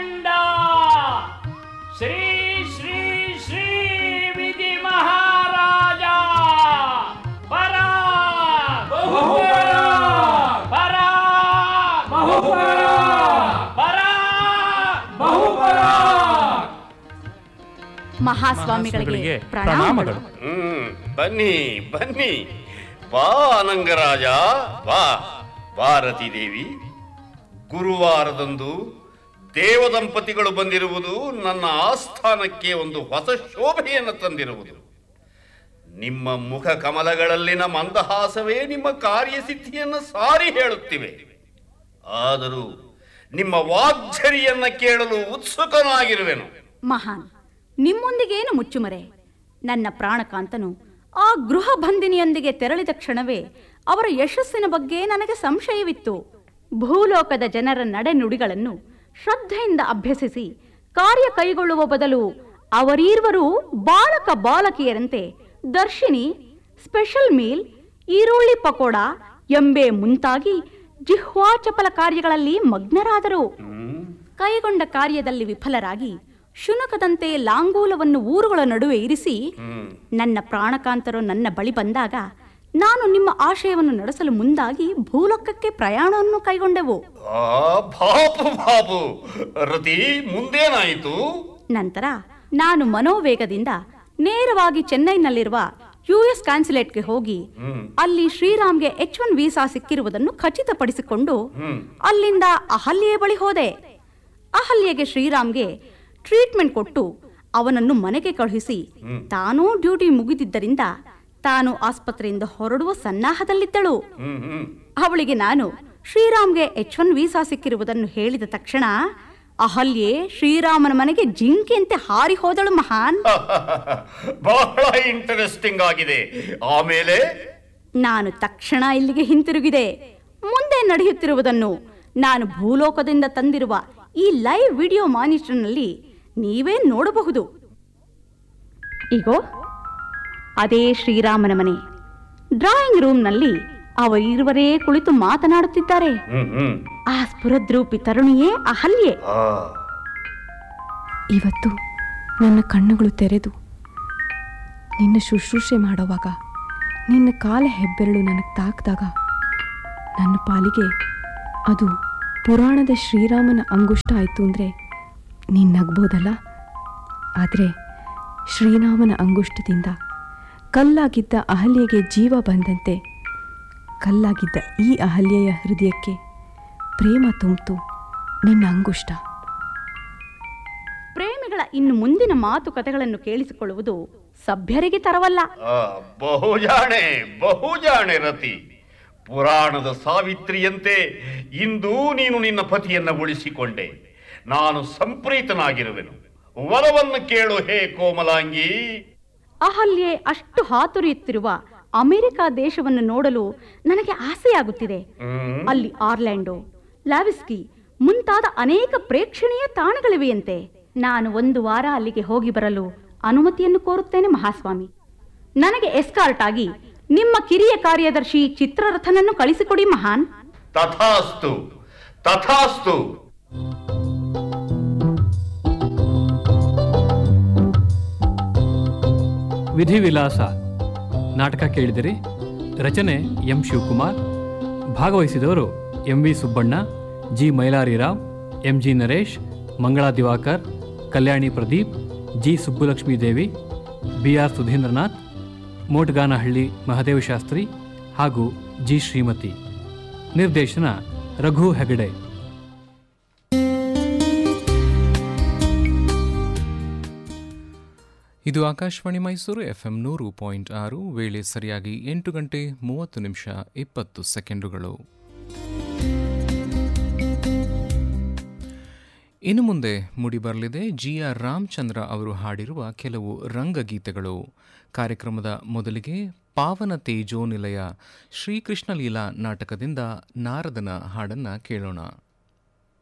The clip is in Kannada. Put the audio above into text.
ದಂಡ ಶ್ರೀ ಶ್ರೀ ಶ್ರೀ ವಿಧಿ ಮಹಾರಾಜ ಪರ ಬಹುಪರ ಪರ ಬಹುಪರ ಪರ ಬಹುಪರ ಮಹಾಸ್ವಾಮಿಗಳಿಗೆ ಪ್ರಣಾಮಗಳು ಹ್ಮ್ ಬನ್ನಿ ಬನ್ನಿ ಬಾ ಅನಂಗರಾಜ ಬಾ ಭಾರತಿ ದೇವಿ ಗುರುವಾರದಂದು ದೇವದಂಪತಿಗಳು ಬಂದಿರುವುದು ನನ್ನ ಆಸ್ಥಾನಕ್ಕೆ ಒಂದು ಹೊಸ ಶೋಭೆಯನ್ನು ತಂದಿರುವುದು ನಿಮ್ಮ ಮುಖ ಕಮಲಗಳಲ್ಲಿನ ಮಂದಹಾಸವೇ ನಿಮ್ಮ ಕಾರ್ಯಸಿದ್ಧಿಯನ್ನು ಸಾರಿ ಹೇಳುತ್ತಿವೆ ಆದರೂ ನಿಮ್ಮ ವಾಗ್ಝರಿಯನ್ನ ಕೇಳಲು ಉತ್ಸುಕನಾಗಿರುವೆನು ಮಹಾನ್ ನಿಮ್ಮೊಂದಿಗೇನು ಮುಚ್ಚುಮರೆ ನನ್ನ ಪ್ರಾಣಕಾಂತನು ಆ ಗೃಹ ಬಂಧಿನಿಯೊಂದಿಗೆ ತೆರಳಿದ ಕ್ಷಣವೇ ಅವರ ಯಶಸ್ಸಿನ ಬಗ್ಗೆ ನನಗೆ ಸಂಶಯವಿತ್ತು ಭೂಲೋಕದ ಜನರ ನಡೆನುಡಿಗಳನ್ನು ಶ್ರದ್ಧೆಯಿಂದ ಅಭ್ಯಸಿಸಿ ಕಾರ್ಯ ಕೈಗೊಳ್ಳುವ ಬದಲು ಅವರೀರ್ವರು ಬಾಲಕ ಬಾಲಕಿಯರಂತೆ ದರ್ಶಿನಿ ಸ್ಪೆಷಲ್ ಮೀಲ್ ಈರುಳ್ಳಿ ಪಕೋಡ ಎಂಬೆ ಮುಂತಾಗಿ ಜಿಹ್ವಾಚಪಲ ಕಾರ್ಯಗಳಲ್ಲಿ ಮಗ್ನರಾದರು ಕೈಗೊಂಡ ಕಾರ್ಯದಲ್ಲಿ ವಿಫಲರಾಗಿ ಶುನಕದಂತೆ ಲಾಂಗೂಲವನ್ನು ಊರುಗಳ ನಡುವೆ ಇರಿಸಿ ನನ್ನ ಪ್ರಾಣಕಾಂತರು ನನ್ನ ಬಳಿ ಬಂದಾಗ ನಾನು ನಿಮ್ಮ ಆಶಯವನ್ನು ನಡೆಸಲು ಮುಂದಾಗಿ ಭೂಲೋಕಕ್ಕೆ ಪ್ರಯಾಣವನ್ನು ಕೈಗೊಂಡೆವು ಆ ಬಾಪು ಬಾಪು ರತಿ ಮುಂದೇನಾಯಿತು ನಂತರ ನಾನು ಮನೋವೇಗದಿಂದ ನೇರವಾಗಿ ಚೆನ್ನೈನಲ್ಲಿರುವ ಯುಎಸ್ ಕಾನ್ಸುಲೇಟ್ಗೆ ಹೋಗಿ ಅಲ್ಲಿ ಶ್ರೀರಾಮ್ಗೆ ಎಚ್ ಒನ್ ವೀಸಾ ಸಿಕ್ಕಿರುವುದನ್ನು ಖಚಿತಪಡಿಸಿಕೊಂಡು ಅಲ್ಲಿಂದ ಅಹಲ್ಯೆ ಬಳಿ ಹೋದೆ ಅಹಲ್ಯೆಗೆ ಶ್ರೀರಾಮ್ಗೆ ಟ್ರೀಟ್ಮೆಂಟ್ ಕೊಟ್ಟು ಅವನನ್ನು ಮನೆಗೆ ಕಳುಹಿಸಿ ತಾನೂ ಡ್ಯೂಟಿ ಮುಗಿದಿದ್ದರಿಂದ ತಾನು ಆಸ್ಪತ್ರೆಯಿಂದ ಹೊರಡುವ ಸನ್ನಾಹದಲ್ಲಿದ್ದಳು ಹ್ಮ್ ಹ್ಮ್ ಅವಳಿಗೆ ನಾನು ಶ್ರೀರಾಮ್ಗೆ ಎಚ್ ಒನ್ ವೀಸಾ ಸಿಕ್ಕಿರುವುದನ್ನು ಹೇಳಿದ ತಕ್ಷಣ ಅಹಲ್ಯೆ ಶ್ರೀರಾಮನ ಮನೆಗೆ ಜಿಂಕೆಯಂತೆ ಹಾರಿ ಹೋದಳು ಮಹಾನ್ ಬಹಳ ಇಂಟರೆಸ್ಟಿಂಗ್ ಆಗಿದೆ ಆಮೇಲೆ ನಾನು ತಕ್ಷಣ ಇಲ್ಲಿಗೆ ಹಿಂತಿರುಗಿದೆ ಮುಂದೆ ನಡೆಯುತ್ತಿರುವುದನ್ನು ನಾನು ಭೂಲೋಕದಿಂದ ತಂದಿರುವ ಈ ಲೈವ್ ವಿಡಿಯೋ ಮಾನಿಟರ್ನಲ್ಲಿ ನೀವೇ ನೋಡಬಹುದು ಈಗೋ ಅದೇ ಶ್ರೀರಾಮನ ಮನೆ ಡ್ರಾಯಿಂಗ್ ರೂಮ್ನಲ್ಲಿ ಅವರಿರುವರೇ ಕುಳಿತು ಮಾತನಾಡುತ್ತಿದ್ದಾರೆ ಹ್ಮ್ ಹ್ಮ್ ಆ ಸ್ಫುರದ್ರೂಪಿ ತರುಣಿಯೇ ಅಹಲ್ಯೆ ಆ ಇವತ್ತು ನನ್ನ ಕಣ್ಣುಗಳು ತೆರೆದು ನಿನ್ನ ಶುಶ್ರೂಷೆ ಮಾಡುವಾಗ ನಿನ್ನ ಕಾಲ ಹೆಬ್ಬೆರಳು ನನಗೆ ತಾಕಿದಾಗ ನನ್ನ ಪಾಲಿಗೆ ಅದು ಪುರಾಣದ ಶ್ರೀರಾಮನ ಅಂಗುಷ್ಟ ಆಯಿತು ಅಂದರೆ ನೀನು ನಗ್ಬೋದಲ್ಲ ಆದರೆ ಶ್ರೀರಾಮನ ಅಂಗುಷ್ಟದಿಂದ ಕಲ್ಲಾಗಿದ್ದ ಅಹಲ್ಯೆಗೆ ಜೀವ ಬಂದಂತೆ ಕಲ್ಲಾಗಿದ್ದ ಈ ಅಹಲ್ಯೆಯ ಹೃದಯಕ್ಕೆ ಪ್ರೇಮ ತುಂಬಿತು ನಿನ್ನ ಅಂಗುಷ್ಟ ಪ್ರೇಮಿಗಳ ಇನ್ನು ಮುಂದಿನ ಮಾತುಕತೆಗಳನ್ನು ಕೇಳಿಸಿಕೊಳ್ಳುವುದು ಸಭ್ಯರಿಗೆ ತರವಲ್ಲ ಆ, ಬಹುಜಾಣೆ ಬಹುಜಾಣೆ ರತಿ ಪುರಾಣದ ಸಾವಿತ್ರಿಯಂತೆ ಇಂದೂ ನೀನು ನಿನ್ನ ಪತಿಯನ್ನ ಉಳಿಸಿಕೊಂಡೆ ನಾನು ಸಂಪ್ರೀತನಾಗಿರುವೆನು ವರವನ್ನು ಕೇಳು ಹೇ ಕೋಮಲಾಂಗಿ ಅಹಲ್ಯೆ ಅಷ್ಟು ಹಾತುರಿಯುತ್ತಿರುವ ಅಮೆರಿಕ ದೇಶವನ್ನು ನೋಡಲು ನನಗೆ ಆಸೆಯಾಗುತ್ತಿದೆ ಹ್ಮ್. ಅಲ್ಲಿ ಆರ್ಲ್ಯಾಂಡೋ ಲಾವಿಸ್ಕಿ ಮುಂತಾದ ಅನೇಕ ಪ್ರೇಕ್ಷಣೀಯ ತಾಣಗಳಿವೆಯಂತೆ ನಾನು ಒಂದು ವಾರ ಅಲ್ಲಿಗೆ ಹೋಗಿ ಬರಲು ಅನುಮತಿಯನ್ನು ಕೋರುತ್ತೇನೆ ಮಹಾಸ್ವಾಮಿ ನನಗೆ ಎಸ್ಕಾರ್ಟ್ ಆಗಿ ನಿಮ್ಮ ಕಿರಿಯ ಕಾರ್ಯದರ್ಶಿ ಚಿತ್ರರಥನನ್ನು ಕಳಿಸಿಕೊಡಿ ಮಹಾನ್ ತಥಾಸ್ತು ತಥಾಸ್ತು ವಿಧಿವಿಲಾಸ ನಾಟಕ ಕೇಳಿದಿರಿ ರಚನೆ ಎಂ ಶಿವಕುಮಾರ್ ಭಾಗವಹಿಸಿದವರು M V Subbanna G Mylarirao M G Naresh Mangala Divakar Kalyani Pradeep G Subbulakshmi Devi B R Sudheendranath Motganahalli Mahadeva Shastri ಹಾಗೂ ಜಿ ಶ್ರೀಮತಿ ನಿರ್ದೇಶನ ರಘು ಹೆಗಡೆ ಇದು ಆಕಾಶವಾಣಿ ಮೈಸೂರು ಎಫ್ಎಂ ನೂರು ಪಾಯಿಂಟ್ ಆರು ವೇಳೆ ಸರಿಯಾಗಿ ಎಂಟು ಗಂಟೆ ಮೂವತ್ತು ನಿಮಿಷ ಇಪ್ಪತ್ತು ಸೆಕೆಂಡುಗಳು ಇನ್ನು ಮುಂದೆ ಮೂಡಿಬರಲಿದೆ ಜಿ ಆರ್ ರಾಮಚಂದ್ರ ಅವರು ಹಾಡಿರುವ ಕೆಲವು ರಂಗಗೀತೆಗಳು ಕಾರ್ಯಕ್ರಮದ ಮೊದಲಿಗೆ ಪಾವನ ತೇಜೋ ನಿಲಯ ಶ್ರೀಕೃಷ್ಣ ಲೀಲಾ ನಾಟಕದಿಂದ ನಾರದನ ಹಾಡನ್ನು ಕೇಳೋಣ